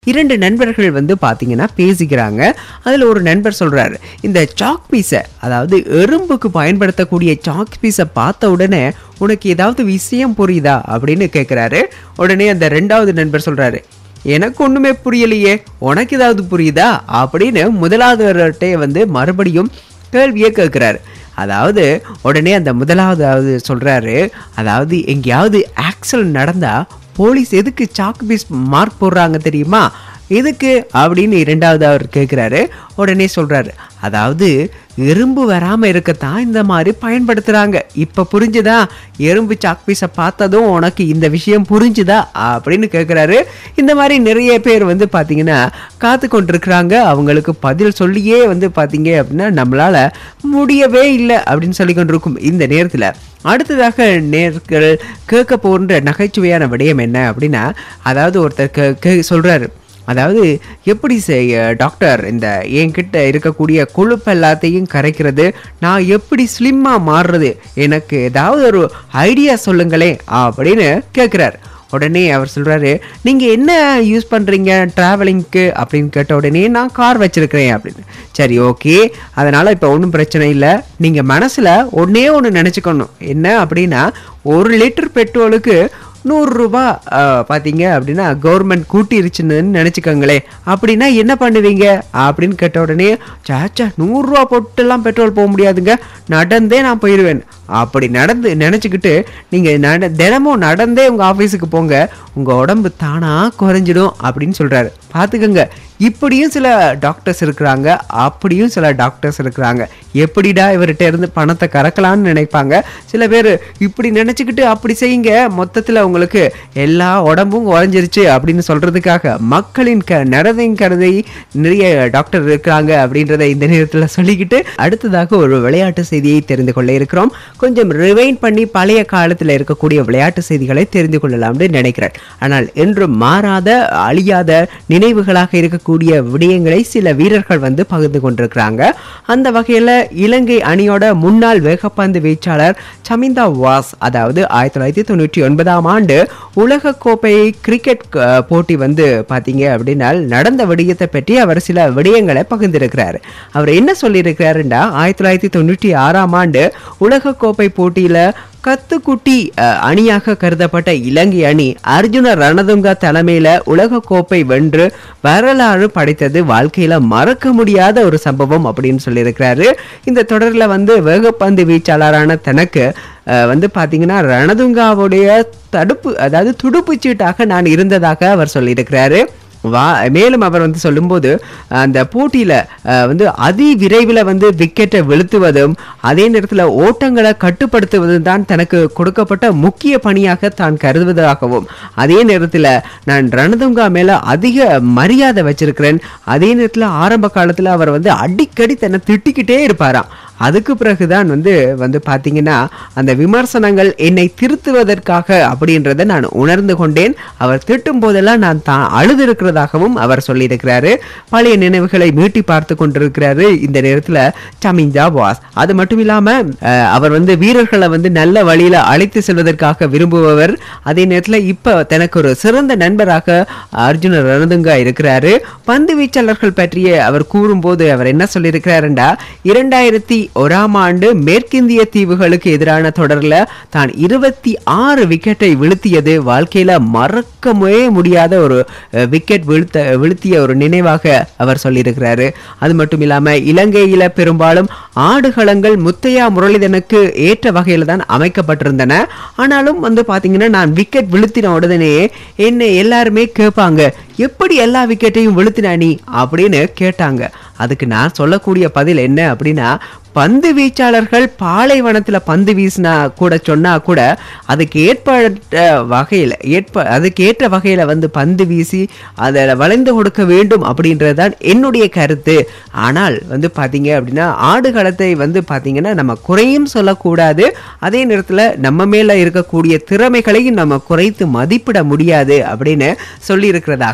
இரண்டு நண்பர்கள் வந்து பார்த்தீங்கன்னா பேசிக்கிறாங்க அதில் ஒரு நண்பர் சொல்கிறாரு இந்த சாக் பீஸை அதாவது எறும்புக்கு பயன்படுத்தக்கூடிய சாக் பீஸை பார்த்த உடனே உனக்கு ஏதாவது விஷயம் புரியுதா அப்படின்னு கேட்குறாரு உடனே அந்த ரெண்டாவது நண்பர் சொல்கிறாரு எனக்கு ஒன்றுமே புரியலையே உனக்கு ஏதாவது புரியுதா அப்படின்னு முதலாவதுவர்கிட்ட வந்து மறுபடியும் கேள்வியே கேட்குறாரு அதாவது உடனே அந்த முதலாவது சொல்கிறாரு அதாவது எங்கேயாவது ஆக்சிடென்ட் நடந்தால் போலீஸ் எதுக்கு சாக் பீஸ் மார்க் போடுறாங்க தெரியுமா எதுக்கு அப்படின்னு இரண்டாவது அவர் கேட்குறாரு உடனே சொல்கிறாரு அதாவது எறும்பு வராமல் இருக்கத்தான் இந்த மாதிரி பயன்படுத்துகிறாங்க இப்போ புரிஞ்சுதா எறும்பு சாக் பீஸை பார்த்ததும் உனக்கு இந்த விஷயம் புரிஞ்சுதா அப்படின்னு கேட்குறாரு இந்த மாதிரி நிறைய பேர் வந்து பார்த்தீங்கன்னா காத்து கொண்டிருக்கிறாங்க அவங்களுக்கு பதில் சொல்லியே வந்து பார்த்தீங்க அப்படின்னா நம்மளால் முடியவே இல்லை அப்படின்னு சொல்லி கொண்டிருக்கும் இந்த நேரத்தில் அடுத்ததாக நேர்கள் கேட்க போன்ற நகைச்சுவையான விடயம் என்ன அப்படின்னா அதாவது ஒருத்தர் கே கே சொல்கிறாரு அதாவது எப்படி செய்ய டாக்டர் இந்த என்கிட்ட இருக்கக்கூடிய கொழுப்பு எல்லாத்தையும் கரைக்கிறது நான் எப்படி ஸ்லிம்மாக மாறுறது எனக்கு ஏதாவது ஒரு ஐடியா சொல்லுங்களேன் அப்படின்னு கேட்குறாரு உடனே அவர் சொல்கிறாரு நீங்கள் என்ன யூஸ் பண்ணுறீங்க ட்ராவலிங்க்கு அப்படின்னு கேட்ட உடனே நான் கார் வச்சுருக்கிறேன் அப்படின்னு சரி ஓகே அதனால் இப்போ ஒன்றும் பிரச்சனை இல்லை நீங்கள் மனசில் ஒன்றே ஒன்று நினச்சிக்கணும் என்ன அப்படின்னா ஒரு லிட்டர் பெட்ரோலுக்கு நூறுரூபா பார்த்தீங்க அப்படின்னா கவர்மெண்ட் கூட்டிருச்சுன்னு நினச்சிக்கோங்களே அப்படின்னா என்ன பண்ணுவீங்க அப்படின்னு கேட்ட உடனே சாச்சா நூறுரூவா போட்டுலாம் பெட்ரோல் போக முடியாதுங்க நடந்தே நான் போயிடுவேன் அப்படி நடந்து நினச்சிக்கிட்டு நீங்கள் நட தினமும் நடந்தே உங்கள் ஆஃபீஸுக்கு போங்க உங்கள் உடம்பு தானாக குறைஞ்சிடும் அப்படின்னு சொல்கிறாரு பார்த்துக்கோங்க இப்படியும் சில டாக்டர்ஸ் இருக்கிறாங்க அப்படியும் சில டாக்டர்ஸ் இருக்கிறாங்க எப்படிடா இவர்கிட்ட இருந்து பணத்தை கறக்கலாம்னு நினைப்பாங்க சில பேர் இப்படி நினச்சிக்கிட்டு அப்படி செய்யுங்க மொத்தத்தில் உங்களுக்கு எல்லா உடம்பும் குறைஞ்சிருச்சு அப்படின்னு சொல்கிறதுக்காக மக்களின் க நடதையும் கருதை நிறைய டாக்டர் இருக்கிறாங்க அப்படின்றத இந்த நேரத்தில் சொல்லிக்கிட்டு அடுத்ததாக ஒரு விளையாட்டு செய்தியை தெரிந்து கொள்ள இருக்கிறோம் கொஞ்சம் ரிவைன் பண்ணி பழைய காலத்தில் இருக்கக்கூடிய விளையாட்டு செய்திகளை தெரிந்து கொள்ளலாம்னு நினைக்கிறேன் ஆனால் என்றும் மாறாத அழியாத நினைவுகளாக இருக்கக்கூடிய விடயங்களை சில வீரர்கள் வந்து பகிர்ந்து கொண்டிருக்கிறாங்க அந்த வகையில் இலங்கை அணியோட முன்னாள் வேகப்பந்து வீச்சாளர் சமிந்தா வாஸ் அதாவது ஆயிரத்தி தொள்ளாயிரத்தி தொண்ணூற்றி ஒன்பதாம் ஆண்டு உலக கோப்பை கிரிக்கெட் அஹ், போட்டி வந்து பார்த்தீங்க அப்படின்னா நடந்த விடயத்தை பற்றி அவர் சில விடயங்களை பகிர்ந்திருக்கிறார் அவர் என்ன சொல்லியிருக்கிறாருன்னா ஆயிரத்தி தொள்ளாயிரத்தி தொண்ணூற்றி ஆறாம் ஆண்டு உலக கோப்பை போட்டியில் கத்துக்குட்டி அஹ், அணியாக கருதப்பட்ட இலங்கை அணி அர்ஜுன ரணதுங்கா தலைமையில உலக கோப்பை வென்று வரலாறு படைத்தது வாழ்க்கையில மறக்க முடியாத ஒரு சம்பவம் அப்படின்னு சொல்லியிருக்கிறாரு இந்த தொடர்ல வந்து வேகப்பந்து வீச்சாளரான தனக்கு அஹ், வந்து பாத்தீங்கன்னா ரணதுங்காவுடைய தடுப்பு அதாவது துடுப்புச் சீட்டாக நான் இருந்ததாக அவர் சொல்லியிருக்கிறாரு வா மேலும் அவர் வந்து சொல்லும்போது அந்த போட்டியில் வந்து அதி விரைவில் வந்து விக்கெட்டை வெளுத்துவதும் அதே நேரத்தில் ஓட்டங்களை கட்டுப்படுத்துவதும் தான் தனக்கு கொடுக்கப்பட்ட முக்கிய பணியாக தான் கருதுவதாகவும் அதே நேரத்தில் நான் ரணதுங்கா மேலே அதிக மரியாதை வச்சிருக்கிறேன் அதே நேரத்தில் ஆரம்ப காலத்தில் அவர் வந்து அடிக்கடி தன்னை திட்டிக்கிட்டே இருப்பாராம் அதுக்கு பிறகுதான் வந்து வந்து பார்த்தீங்கன்னா அந்த விமர்சனங்கள் என்னை திருத்துவதற்காக அப்படின்றத நான் உணர்ந்து கொண்டேன் அவர் திட்டும் போதெல்லாம் நான் தான் அழுதிருக்கிறதாகவும் அவர் சொல்லியிருக்கிறாரு பழைய நினைவுகளை மீட்டி பார்த்து கொண்டிருக்கிறாரு இந்த நேரத்தில் சமிஞ்சா வாஸ் அது மட்டும் இல்லாமல் அவர் வந்து வீரர்களை வந்து நல்ல வழியில் அழைத்து செல்வதற்காக விரும்புபவர் அதே நேரத்தில் இப்போ தனக்கு ஒரு சிறந்த நண்பராக அர்ஜுன ரணதுங்கா இருக்கிறாரு பந்து வீச்சாளர்கள் பற்றிய அவர் கூறும்போது அவர் என்ன சொல்லியிருக்கிறாருண்டா இரண்டாயிரத்தி ஓராம் ஆண்டு மேற்கிந்திய தீவுகளுக்கு எதிரான தொடரில் தான் இருபத்தி ஆறு விக்கெட்டை வீழ்த்தியது வாழ்க்கையில மறக்கவே முடியாத ஒரு அஹ், விக்கெட் வீழ்த்த வீழ்த்திய ஒரு நினைவாக அவர் சொல்லியிருக்கிறாரு அது மட்டும் இல்லாம இலங்கையில பெரும்பாலும் ஆடுகளங்கள் முத்தையா முரளிதனுக்கு ஏற்ற வகையில் தான் அமைக்கப்பட்டிருந்தன ஆனாலும் வந்து பாத்தீங்கன்னா நான் விக்கெட் வீழ்த்தின உடனே என்னை எல்லாருமே கேட்பாங்க எப்படி எல்லா விக்கெட்டையும் வீழ்த்தின நீ அப்படின்னு கேட்டாங்க அதுக்கு நான் சொல்லக்கூடிய பதில் என்ன அப்படின்னா பந்து வீச்சாளர்கள் பாலைவனத்தில் பந்து வீசினா கூட சொன்னா கூட அதுக்கு ஏற்பட்ட வகையில் ஏற்ப அதுக்கு ஏற்ற வகையில் வந்து பந்து வீசி அதை வளைந்து கொடுக்க வேண்டும் அப்படின்றது தான் என்னுடைய கருத்து ஆனால் வந்து பார்த்தீங்க அப்படின்னா ஆடுகளத்தை வந்து பார்த்தீங்கன்னா நம்ம குறையும் சொல்லக்கூடாது அதே நேரத்தில் நம்ம மேலே இருக்கக்கூடிய திறமைகளையும் நம்ம குறைத்து மதிப்பிட முடியாது அப்படின்னு சொல்லியிருக்கிறதாக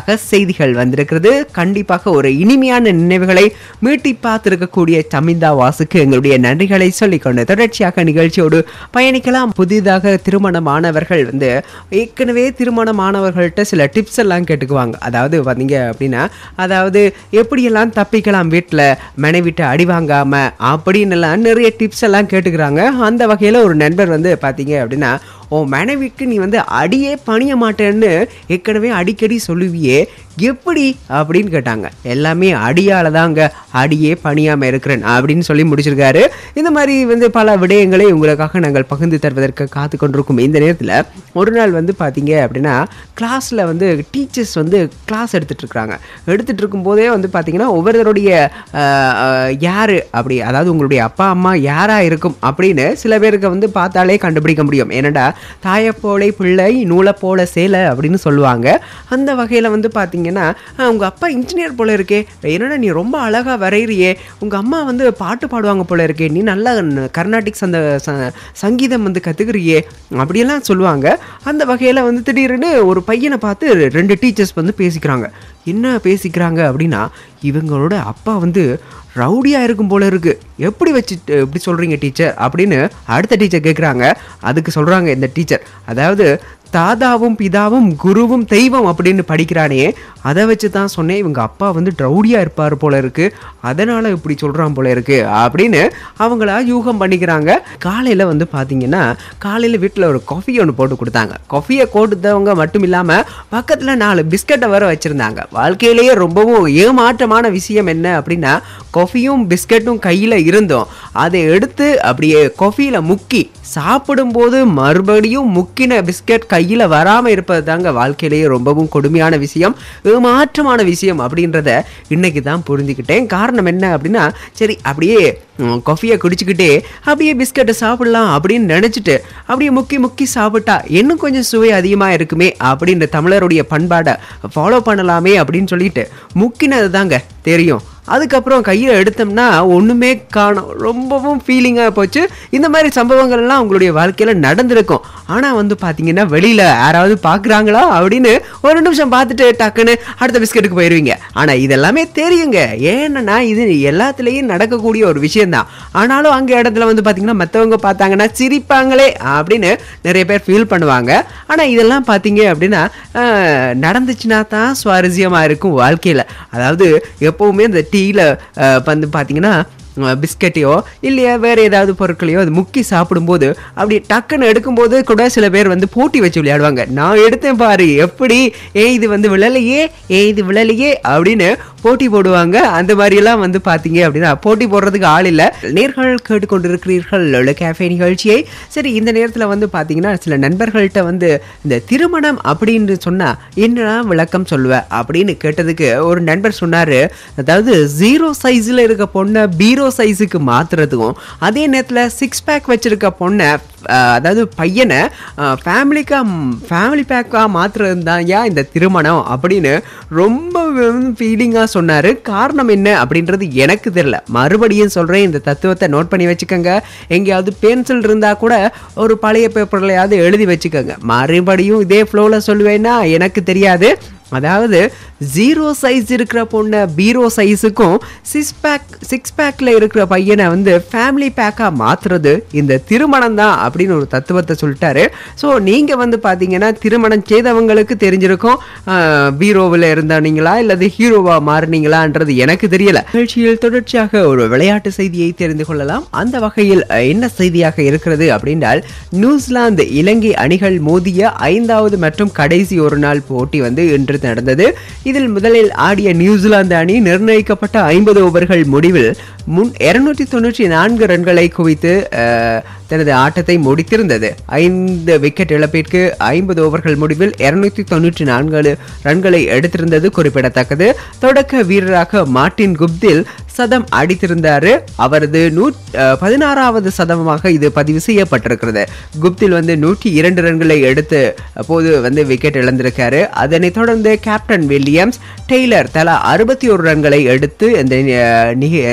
தொடர்ச்சியாக செய்திகள் வந்திருக்கிறது கண்டிப்பாக ஒரு இனிமையான நினைவுகளை மீட்டி பார்த்திருக்கக்கூடிய சமிந்தா வாசுக்கு எங்களுடைய நன்றிகளை சொல்லிக்கொண்டு தொடர்ச்சியாக நிகழ்ச்சியோடு பயணிக்கலாம் புதிதாக திருமணமானவர்கள் வந்து ஏற்கனவே திருமணமானவர்கள்ட்ட சில டிப்ஸ் எல்லாம் கேட்டுக்குவாங்க அதாவது பார்த்தீங்க அப்படின்னா அதாவது எப்படியெல்லாம் தப்பிக்கலாம் வீட்டில் மனைவிட்ட அடி வாங்காம அப்படின்னு எல்லாம் நிறைய டிப்ஸ் எல்லாம் கேட்டுக்கிறாங்க அந்த வகையில் ஒரு நண்பர் வந்து பார்த்தீங்க அப்படின்னா உன் மனைவிக்கு நீ வந்து அடியே பணிய மாட்டேன்னு ஏற்கனவே அடிக்கடி சொல்லுவியே எப்படி அப்படின்னு கேட்டாங்க எல்லாமே அடியால தாங்க அடியே பணியாமல் இருக்கிறேன் அப்படின்னு சொல்லி முடிச்சிருக்காரு இந்த மாதிரி வந்து பல விடயங்களை உங்களுக்காக நாங்கள் பகிர்ந்து தருவதற்கு காத்து கொண்டிருக்கும் இந்த நேரத்தில் ஒரு நாள் வந்து பார்த்தீங்க அப்படின்னா கிளாஸில் வந்து டீச்சர்ஸ் வந்து கிளாஸ் எடுத்துட்டு இருக்காங்க எடுத்துட்டு இருக்கும்போதே வந்து பார்த்தீங்கன்னா ஒவ்வொருத்தருடைய ஆஹ், ஆஹ், யாரு அப்படி அதாவது உங்களுடைய அப்பா அம்மா யாரா இருக்கும் அப்படின்னு சில பேருக்கு வந்து பார்த்தாலே கண்டுபிடிக்க முடியும் ஏன்னடா தாயப்போலை பிள்ளை நூலை போல சேலை அப்படின்னு சொல்லுவாங்க அந்த வகையில் வந்து பார்த்தீங்கன்னா "ஆ, உங்க அப்பா இன்ஜினியர் போல இருக்கே என்னடா நீ ரொம்ப அழகா வரைகிறியே உங்க அம்மா வந்து பாட்டு பாடுவாங்க போல இருக்கே நீ நல்லா ந- கர்நாடிக் சந்த ச- சங்கீதம் வந்து கத்துக்கிறியே அப்படியெல்லாம் சொல்லுவாங்க அந்த வகையில் வந்து திடீர்னு ஒரு பையனை பார்த்து ரெண்டு டீச்சர்ஸ் வந்து பேசிக்கிறாங்க என்ன பேசிக்கிறாங்க அப்படின்னா இவங்களோட அப்பா வந்து ரவுடியாக இருக்கும் போல இருக்கு எப்படி வச்சு எப்படி சொல்கிறீங்க டீச்சர் அப்படின்னு அடுத்த டீச்சர் கேட்குறாங்க அதுக்கு சொல்கிறாங்க இந்த டீச்சர் அதாவது தாதாவும் பிதாவும் குருவும் தெய்வம் அப்படின்னு படிக்கிறானே அதை வச்சு தான் சொன்னேன் இவங்க அப்பா வந்து ட்ரௌடியாக இருப்பார் போல இருக்கு அதனால் இப்படி சொல்கிறான் போல இருக்கு அப்படின்னு அவங்களா யூகம் பண்ணிக்கிறாங்க காலையில் வந்து பார்த்தீங்கன்னா காலையில் வீட்டில் ஒரு காஃபி ஒன்று போட்டு கொடுத்தாங்க காஃபியை கொடுத்தவங்க மட்டும் இல்லாமல் பக்கத்தில் நாலு பிஸ்கட்டை வர வச்சுருந்தாங்க வாழ்க்கையிலேயே ரொம்பவும் ஏமாற்றமான விஷயம் என்ன அப்படின்னா காஃபியும் பிஸ்கட்டும் கையில் இருந்தோம் அதை எடுத்து அப்படியே காஃபியில் முக்கி சாப்பிடும்போது மறுபடியும் முக்கின பிஸ்கட் கையில் வராமல் இருப்பது தாங்க வாழ்க்கையிலேயே ரொம்பவும் கொடுமையான விஷயம் ஏமாற்றமான விஷயம் அப்படின்றத இன்னைக்கு தான் புரிஞ்சுக்கிட்டேன் காரணம் என்ன அப்படின்னா சரி அப்படியே காஃபியை குடிச்சுக்கிட்டே அப்படியே பிஸ்கட்டை சாப்பிடலாம் அப்படின்னு நினச்சிட்டு அப்படியே முக்கி முக்கி சாப்பிட்டா இன்னும் கொஞ்சம் சுவை அதிகமாக இருக்குமே அப்படின்ற தமிழருடைய பண்பாடை ஃபாலோ பண்ணலாமே அப்படின்னு சொல்லிட்டு முக்கினது தாங்க தெரியும் அதுக்கப்புறம் கையில் எடுத்தோம்னா ஒன்றுமே காணும் ரொம்பவும் ஃபீலிங்காக போச்சு இந்த மாதிரி சம்பவங்கள்லாம் உங்களுடைய வாழ்க்கையில் நடந்திருக்கும் ஆனால் வந்து பார்த்தீங்கன்னா வெளியில் யாராவது பார்க்குறாங்களா அப்படின்னு ஒரு நிமிஷம் பார்த்துட்டு டக்குன்னு அடுத்த பிஸ்கெட்டுக்கு போயிடுவீங்க ஆனால் இதெல்லாமே தெரியுங்க ஏன்னா இது எல்லாத்துலேயும் நடக்கக்கூடிய ஒரு விஷயம்தான் ஆனாலும் அங்கே இடத்துல வந்து பார்த்தீங்கன்னா மற்றவங்க பார்த்தாங்கன்னா சிரிப்பாங்களே அப்படின்னு நிறைய பேர் ஃபீல் பண்ணுவாங்க ஆனால் இதெல்லாம் பார்த்தீங்க அப்படின்னா ஆஹ், நடந்துச்சுன்னா தான் சுவாரஸ்யமாக இருக்கும் வாழ்க்கையில் அதாவது எப்போவுமே இந்த டீயில் வந்து பார்த்தீங்கன்னா பிஸ்கட்டையோ இல்லையா வேறு ஏதாவது பொருட்களையோ அது முக்கி சாப்பிடும்போது அப்படி டக்குன்னு எடுக்கும்போது கூட சில பேர் வந்து போட்டி வச்சு விளையாடுவாங்க நான் எடுத்தேன் பாரு எப்படி ஏ இது வந்து விழலையே ஏ இது விழலையே அப்படின்னு போட்டி போடுவாங்க அந்த மாதிரியெல்லாம் வந்து பார்த்தீங்க அப்படின்னா போட்டி போடுறதுக்கு ஆள் இல்லை நேர்கள் கேட்டுக்கொண்டிருக்கிறீர்கள் கேஃபே நிகழ்ச்சியை சரி இந்த நேரத்தில் வந்து பார்த்தீங்கன்னா சில நண்பர்கள்ட்ட வந்து இந்த திருமணம் அப்படின்னு சொன்னால் என்னடா விளக்கம் சொல்லுவேன் அப்படின்னு கேட்டதுக்கு ஒரு நண்பர் சொன்னார் அதாவது ஜீரோ சைஸில் இருக்க பொண்ணை பீரோ சைஸுக்கு மாற்றுறதுக்கும் அதே நேரத்தில் சிக்ஸ் பேக் வச்சிருக்க பொண்ணை அஹ், அதாவது பையனை ஃபேமிலிக்கா ஃபேமிலி பேக்காக மாற்றுறது தான் ஏன் இந்த திருமணம் அப்படின்னு ரொம்ப ஃபீலிங்காக சொன்னார் காரணம் என்ன அப்படின்றது எனக்கு தெரியல மறுபடியும் சொல்கிறேன் இந்த தத்துவத்தை நோட் பண்ணி வச்சுக்கோங்க எங்கேயாவது பென்சில் இருந்தால் கூட ஒரு பழைய பேப்பர்லையாவது எழுதி வச்சுக்கோங்க மறுபடியும் இதே ஃப்ளோவில் சொல்லுவேன்னா எனக்கு தெரியாது அதாவது ஜீரோ சைஸ் இருக்கிற பொண்ணை பீரோ சைஸுக்கும் சிக்ஸ் பேக் சிக்ஸ் பேக்கில் இருக்கிற பையனை வந்து ஃபேமிலி பேக்காக மாற்றுறது இந்த திருமணம் தான் அப்படின்னு ஒரு தத்துவத்தை சொல்லிட்டாரு ஸோ நீங்கள் வந்து பார்த்தீங்கன்னா திருமணம் செய்தவங்களுக்கு தெரிஞ்சிருக்கும் பீரோவில் இருந்தீங்களா இல்லது ஹீரோவா மாறுனீங்களான்றது எனக்கு தெரியல நிகழ்ச்சியில் தொடர்ச்சியாக ஒரு விளையாட்டு செய்தியை தெரிந்து கொள்ளலாம் அந்த வகையில் அஹ், என்ன செய்தியாக இருக்கிறது அப்படின்றால் நியூசிலாந்து இலங்கை அணிகள் மோதிய ஐந்தாவது மற்றும் கடைசி ஒரு நாள் போட்டி வந்து இன்று நடந்தது இதில் முதலில் ஆடிய நியூசிலாந்து அணி நிர்ணயிக்கப்பட்ட ஐம்பது ஓவர்கள் முடிவில் முன் இருநூற்றி தொண்ணூற்றி நான்கு ரன்களை குவித்து அஹ், தனது ஆட்டத்தை முடித்திருந்தது ஐந்து விக்கெட் இழப்பிற்கு ஐம்பது ஓவர்கள் முடிவில் இருநூத்தி தொண்ணூற்றி நான்கு ரன்களை எடுத்திருந்தது குறிப்பிடத்தக்கது தொடக்க வீரராக மார்டின் குப்தில் சதம் அடித்திருந்தாரு அவரது நூ அஹ், பதினாறாவது சதமாக இது பதிவு செய்யப்பட்டிருக்கிறது குப்தில் வந்து நூற்றி இரண்டு ரன்களை எடுத்து அப்போது வந்து விக்கெட் இழந்திருக்காரு அதனைத் தொடர்ந்து கேப்டன் வில்லியம்ஸ் டெய்லர் தலா அறுபத்தி ஒரு ரன்களை எடுத்து இந்த அஹ், நிக- இந்த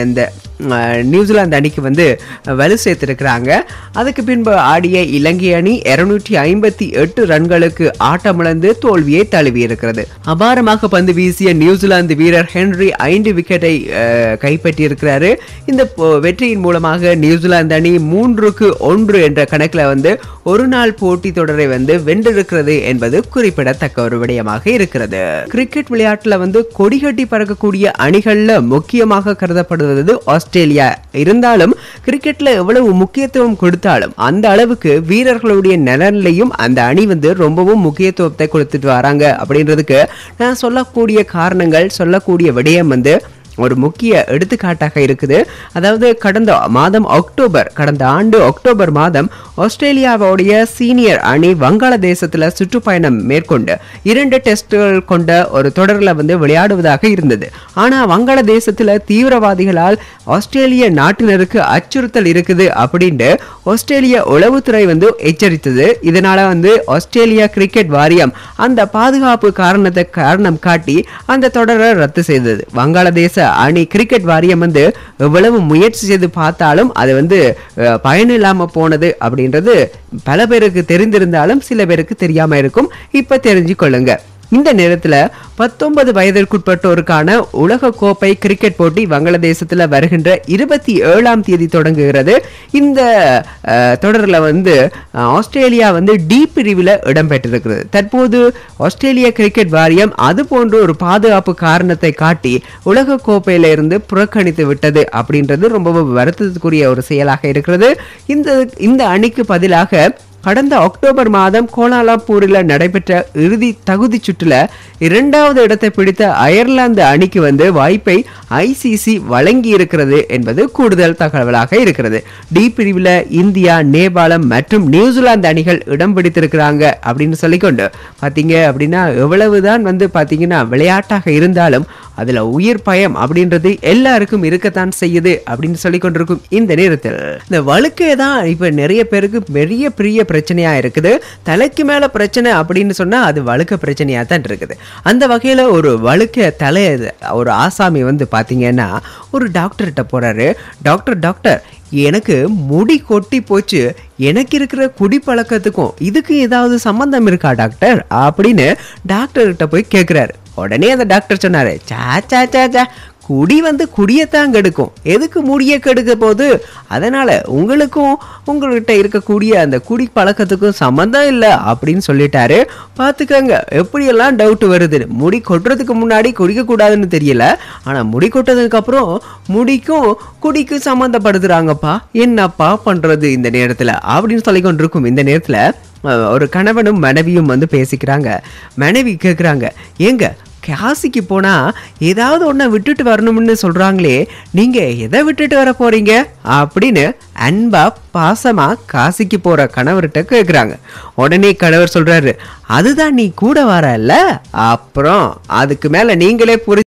அஹ், நியூசிலாந்து அணிக்கு வந்து வலு சேர்த்திருக்கிறாங்க அதுக்கு பின்பு ஆடிய இலங்கை அணி இருநூற்றி ஐம்பத்தி எட்டு ரன்களுக்கு ஆட்டமிழந்து தோல்வியை தழுவி இருக்கிறது அபாரமாக பந்து வீசிய நியூசிலாந்து வீரர் ஹென்ரி ஐந்து விக்கெட்டை அஹ், கைப்பற்றியிருக்கிறாரு இந்த போ- வெற்றியின் மூலமாக நியூசிலாந்து அணி மூன்றுக்கு ஒன்று என்ற கணக்கில் வந்து ஒரு நாள் போட்டி தொடரை வந்து வென்றிருக்கிறது என்பது குறிப்பிடத்தக்க ஒரு விடயமாக இருக்கிறது கிரிக்கெட் விளையாட்டுல வந்து கொடிகட்டி பறக்கக்கூடிய அணிகள்ல முக்கியமாக கருதப்படுவது ஆஸ்திரேலியா இருந்தாலும் கிரிக்கெட்ல எவ்வளவு முக்கியத்துவம் கொடுத்தாலும் அந்த அளவுக்கு வீரர்களுடைய நலன்லையும் அந்த அணி வந்து ரொம்பவும் முக்கியத்துவத்தை கொடுத்துட்டு வராங்க அப்படின்றதுக்கு நான் சொல்லக்கூடிய காரணங்கள் சொல்லக்கூடிய விடயம் வந்து ஒரு முக்கிய எடுத்துக்காட்டாக இருக்குது அதாவது கடந்த மாதம் அக்டோபர் கடந்த ஆண்டு அக்டோபர் மாதம் ஆஸ்திரேலியாவுடைய சீனியர் அணி வங்காளதேசத்தில் சுற்றுப்பயணம் மேற்கொண்டு இரண்டு டெஸ்டுகள் கொண்ட ஒரு தொடரில் வந்து விளையாடுவதாக இருந்தது ஆனால் வங்காளதேசத்தில் தீவிரவாதிகளால் ஆஸ்திரேலிய நாட்டினருக்கு அச்சுறுத்தல் இருக்குது அப்படின்ட்டு ஆஸ்திரேலிய உளவுத்துறை வந்து எச்சரித்தது இதனால வந்து ஆஸ்திரேலியா கிரிக்கெட் வாரியம் அந்த பாதுகாப்பு காரணத்தை காரணம் காட்டி அந்த தொடரை ரத்து செய்தது வங்காளதேச அணி கிரிக்கெட் வாரியம் வந்து எவ்வளவு முயற்சி செய்து பார்த்தாலும் அது வந்து அஹ், பயனில்லாம போனது அப்படின்றது பல பேருக்கு தெரிந்திருந்தாலும் சில பேருக்கு தெரியாம இருக்கும் இப்ப தெரிஞ்சு கொள்ளுங்க இந்த நேரத்துல பத்தொன்பது வயதிற்குட்பட்டோருக்கான உலக கோப்பை கிரிக்கெட் போட்டி வங்காளதேசத்துல வருகின்ற இருபத்தி ஏழாம் தேதி தொடங்குகிறது இந்த அஹ், தொடர்ல வந்து அஹ், ஆஸ்திரேலியா வந்து டி பிரிவில் இடம்பெற்றிருக்கிறது தற்போது ஆஸ்திரேலிய கிரிக்கெட் வாரியம் அது போன்ற ஒரு பாதுகாப்பு காரணத்தை காட்டி உலக கோப்பையில இருந்து புறக்கணித்து விட்டது அப்படின்றது ரொம்பவும் வருத்தத்துக்குரிய ஒரு செயலாக இருக்கிறது இந்த இந்த அணிக்கு பதிலாக கடந்த அக்டோபர் மாதம் கோலாலம்பூரில் நடைபெற்ற இறுதி தகுதி சுற்றுல இரண்டாவது இடத்தை பிடித்த அயர்லாந்து அணிக்கு வந்து வாய்ப்பை ஐசிசி வழங்கி இருக்கிறது என்பது கூடுதல் தகவலாக இருக்கிறது டி பிரிவில் இந்தியா நேபாளம் மற்றும் நியூசிலாந்து அணிகள் இடம் பிடித்திருக்கிறாங்க அப்படின்னு சொல்லிக்கொண்டு பார்த்தீங்க அப்படின்னா எவ்வளவுதான் வந்து பார்த்தீங்கன்னா விளையாட்டாக இருந்தாலும் அதுல உயிர் பயம் அப்படின்றது எல்லாருக்கும் இருக்கத்தான் செய்யுது அப்படின்னு சொல்லி கொண்டிருக்கும் இந்த நேரத்தில் இந்த வழுக்கை தான் இப்ப நிறைய பேருக்கு பெரிய பெரிய பிரச்சனையா இருக்குது தலைக்கு மேல பிரச்சனை அப்படின்னு சொன்னா அது வழுக்க பிரச்சனையா தான் இருக்குது அந்த வகையில ஒரு வழுக்க தலை ஒரு ஆசாமி வந்து பாத்தீங்கன்னா ஒரு டாக்டர்கிட்ட போறாரு டாக்டர் டாக்டர் எனக்கு முடி கொட்டி போச்சு எனக்கு இருக்கிற குடிப்பழக்கத்துக்கும் இதுக்கு ஏதாவது சம்பந்தம் இருக்கா டாக்டர் அப்படின்னு டாக்டர்கிட்ட போய் கேட்குறாரு உடனே அந்த டாக்டர் சொன்னாரு சா சா சா சா குடி வந்து குடியத்தான் கெடுக்கும் எதுக்கு முடிய கெடுக்க போகுது அதனால உங்களுக்கும் உங்கள்கிட்ட இருக்கக்கூடிய அந்த குடி பழக்கத்துக்கும் சம்மந்தம் இல்லை அப்படின்னு சொல்லிட்டாரு பார்த்துக்கங்க எப்படியெல்லாம் டவுட் வருது முடி கொட்டுறதுக்கு முன்னாடி குடிக்க கூடாதுன்னு தெரியல ஆனா முடி கொட்டதுக்கு அப்புறம் முடிக்கும் குடிக்கும் சம்மந்தப்படுத்துறாங்கப்பா என்னப்பா பண்றது இந்த நேரத்துல அப்படின்னு சொல்லி கொண்டிருக்கும் இந்த நேரத்துல அஹ், ஒரு கணவனும் மனைவியும் வந்து பேசிக்கிறாங்க மனைவி கேட்குறாங்க ஏங்க காசிக்கு போனா ஏதாவது ஒன்றை விட்டுட்டு வரணும்னு சொல்றாங்களே நீங்க எதை விட்டுட்டு வர போறீங்க அப்படின்னு அன்பா பாசமா காசிக்கு போற கணவர்கிட்ட கேக்குறாங்க உடனே கணவர் சொல்றாரு அதுதான் நீ கூட வரல அப்புறம் அதுக்கு மேல நீங்களே புரி